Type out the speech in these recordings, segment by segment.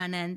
ஆனந்த்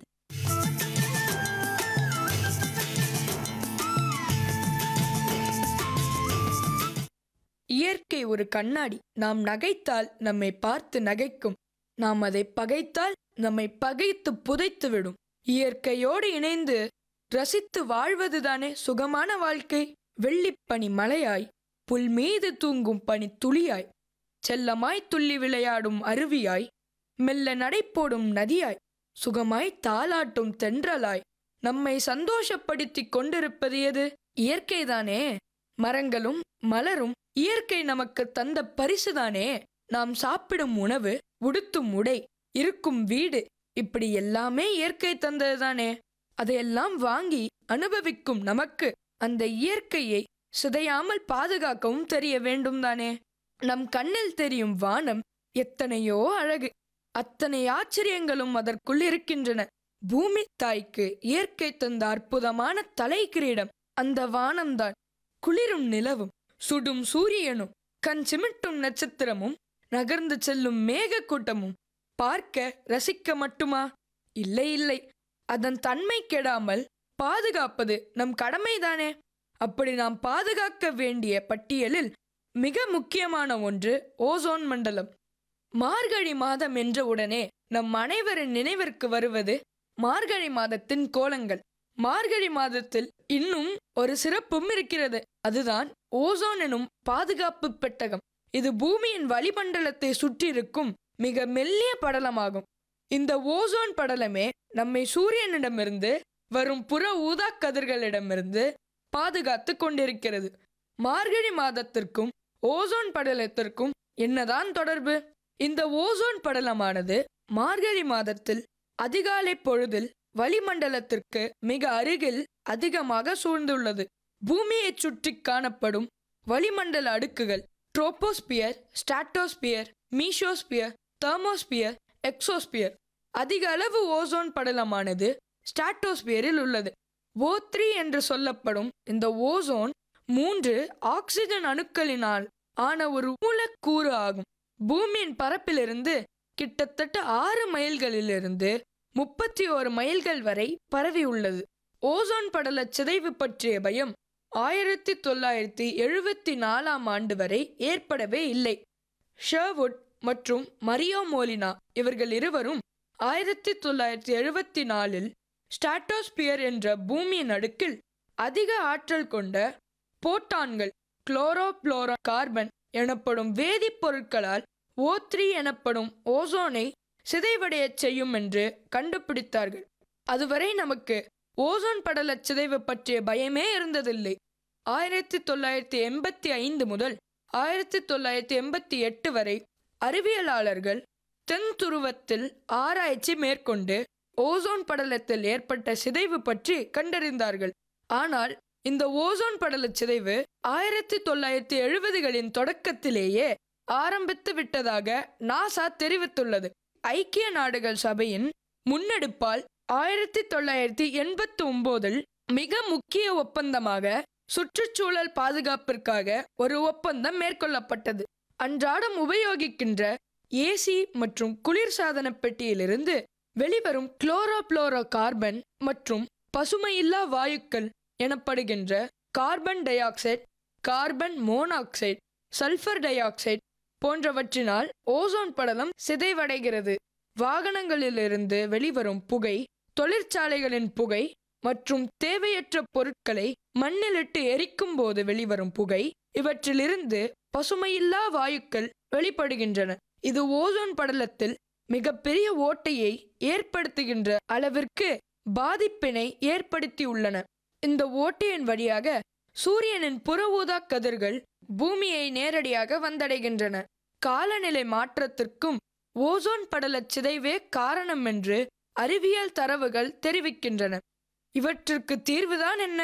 இயற்கை ஒரு கண்ணாடி நாம் நகைத்தால் நம்மை பார்த்து நகைக்கும் நாம் அதை பகைத்தால் நம்மை பகைத்து புதைத்து விடும் இயற்கையோடு இணைந்து ரசித்து வாழ்வதுதானே சுகமான வாழ்க்கை வெள்ளிப்பனி மலையாய் புல் மீது தூங்கும் பனி துளியாய் செல்லமாய் துள்ளி விளையாடும் அருவியாய் மெல்ல நடைபோடும் நதியாய் சுகமாய் தாலாட்டும் தென்றலாய் நம்மை சந்தோஷப்படுத்திக் கொண்டிருப்பது எது இயற்கைதானே மரங்களும் மலரும் இயற்கை நமக்கு தந்த பரிசுதானே நாம் சாப்பிடும் உணவு உடுத்தும் உடை இருக்கும் வீடு இப்படி எல்லாமே இயற்கை தந்ததுதானே அதையெல்லாம் வாங்கி அனுபவிக்கும் நமக்கு அந்த இயற்கையை சிதையாமல் பாதுகாக்கவும் தெரிய வேண்டும் தானே நம் கண்ணில் தெரியும் வானம் எத்தனையோ அழகு அத்தனை ஆச்சரியங்களும் அதற்குள் இருக்கின்றன பூமி தாய்க்கு இயற்கை தந்த அற்புதமான தலை கிரீடம் அந்த வானம்தான் குளிரும் நிலவும் சுடும் சூரியனும் கண் சிமிட்டும் நட்சத்திரமும் நகர்ந்து செல்லும் மேக கூட்டமும் பார்க்க ரசிக்க மட்டுமா இல்லை இல்லை அதன் தன்மை கெடாமல் பாதுகாப்பது நம் கடமைதானே அப்படி நாம் பாதுகாக்க வேண்டிய பட்டியலில் மிக முக்கியமான ஒன்று ஓசோன் மண்டலம் மார்கழி மாதம் என்ற உடனே நம் அனைவரின் நினைவிற்கு வருவது மார்கழி மாதத்தின் கோலங்கள் மார்கழி மாதத்தில் இன்னும் ஒரு சிறப்பும் இருக்கிறது அதுதான் ஓசோன் எனும் பாதுகாப்பு பெட்டகம் இது பூமியின் வளிமண்டலத்தை சுற்றியிருக்கும் மிக மெல்லிய படலமாகும் இந்த ஓசோன் படலமே நம்மை சூரியனிடமிருந்து வரும் புற ஊதா கதிர்களிடமிருந்து பாதுகாத்து கொண்டிருக்கிறது மார்கழி மாதத்திற்கும் ஓசோன் படலத்திற்கும் என்னதான் தொடர்பு இந்த ஓசோன் படலமானது மார்கழி மாதத்தில் அதிகாலை பொழுதில் வளிமண்டலத்திற்கு மிக அருகில் அதிகமாக சூழ்ந்துள்ளது பூமியைச் சுற்றி காணப்படும் வளிமண்டல அடுக்குகள் troposphere stratosphere mesosphere thermosphere exosphere அதிக அளவு ஓசோன் படலமானது ஸ்டாட்டோஸ்பியரில் உள்ளது ஓ த்ரீ என்று சொல்லப்படும் இந்த ஓசோன் மூன்று ஆக்சிஜன் அணுக்களினால் ஆன ஒரு மூலக்கூறு ஆகும் பூமியின் பரப்பிலிருந்து கிட்டத்தட்ட ஆறு மைல்களிலிருந்து முப்பத்தி ஓரு மைல்கள் வரை பரவியுள்ளது ஓசோன் படல சிதைவு பற்றிய பயம் ஆயிரத்தி தொள்ளாயிரத்தி எழுபத்தி நாலாம் ஆண்டு வரை ஏற்படவே இல்லை ஷர்வுட் மற்றும் மரியோ மோலினா இவர்கள் இருவரும் ஆயிரத்தி தொள்ளாயிரத்தி எழுபத்தி நாலில் ஸ்டாட்டோஸ்பியர் என்ற பூமியின் அடுக்கில் அதிக ஆற்றல் கொண்ட போட்டான்கள் குளோரோப்ளோரோ கார்பன் எனப்படும் வேதிப்பொருட்களால் ஓ த்ரீ எனப்படும் ஓசோனை சிதைவடையச் செய்யும் என்று கண்டுபிடித்தார்கள் அதுவரை நமக்கு ஓசோன் படல சிதைவு பற்றிய பயமே இருந்ததில்லை ஆயிரத்தி தொள்ளாயிரத்தி எண்பத்தி ஐந்து முதல் ஆயிரத்தி தொள்ளாயிரத்தி எண்பத்தி எட்டு வரை அறிவியலாளர்கள் தென் துருவத்தில் ஆராய்ச்சி மேற்கொண்டு ஓசோன் படலத்தில் ஏற்பட்ட சிதைவு பற்றி கண்டறிந்தார்கள் ஆனால் இந்த ஓசோன் படல சிதைவு ஆயிரத்தி தொள்ளாயிரத்தி எழுபதுகளின் தொடக்கத்திலேயே ஆரம்பித்து விட்டதாக நாசா தெரிவித்துள்ளது ஐக்கிய நாடுகள் சபையின் முன்னெடுப்பால் ஆயிரத்தி தொள்ளாயிரத்தி எண்பத்தி ஒன்பதில் மிக முக்கிய ஒப்பந்தமாக சுற்றுச்சூழல் பாதுகாப்பிற்காக ஒரு ஒப்பந்தம் மேற்கொள்ளப்பட்டது அன்றாடம் உபயோகிக்கின்ற ஏசி மற்றும் குளிர்சாதன பெட்டியிலிருந்து வெளிவரும் குளோரோப்ளோரோ கார்பன் மற்றும் பசுமையில்லா வாயுக்கள் எனப்படுகின்ற carbon dioxide carbon monoxide sulphur dioxide போன்றவற்றினால் ஓசோன் படலம் சிதைவடைகிறது வாகனங்களிலிருந்து வெளிவரும் புகை தொழிற்சாலைகளின் புகை மற்றும் தேவையற்ற பொருட்களை மண்ணிலிட்டு எரிக்கும் போது வெளிவரும் புகை இவற்றிலிருந்து பசுமையில்லா வாயுக்கள் வெளிப்படுகின்றன இது ஓசோன் படலத்தில் மிகப்பெரிய ஓட்டையை ஏற்படுத்துகின்ற அளவிற்கு பாதிப்பினை ஏற்படுத்தியுள்ளன இந்த ஓட்டையின் வழியாக சூரியனின் புற ஊதா கதிர்கள் பூமியை நேரடியாக வந்தடைகின்றன காலநிலை மாற்றத்திற்கும் ஓசோன் படல சிதைவே காரணம் என்று அறிவியல் தரவுகள் தெரிவிக்கின்றன இவற்றிற்கு தீர்வுதான் என்ன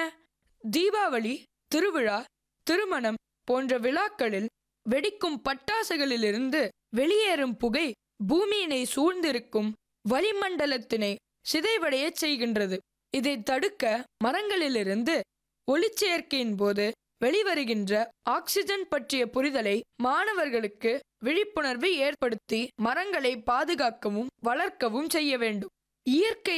தீபாவளி திருவிழா திருமணம் போன்ற விழாக்களில் வெடிக்கும் பட்டாசுகளிலிருந்து வெளியேறும் புகை பூமியினை சூழ்ந்திருக்கும் வளிமண்டலத்தினை சிதைவடையச் செய்கின்றது இதை தடுக்க மரங்களிலிருந்து ஒளிச்சேர்க்கையின் போது வெளிவருகின்ற ஆக்சிஜன் பற்றிய புரிதலை மாணவர்களுக்கு விழிப்புணர்வு ஏற்படுத்தி மரங்களை பாதுகாக்கவும் வளர்க்கவும் செய்ய வேண்டும் இயற்கை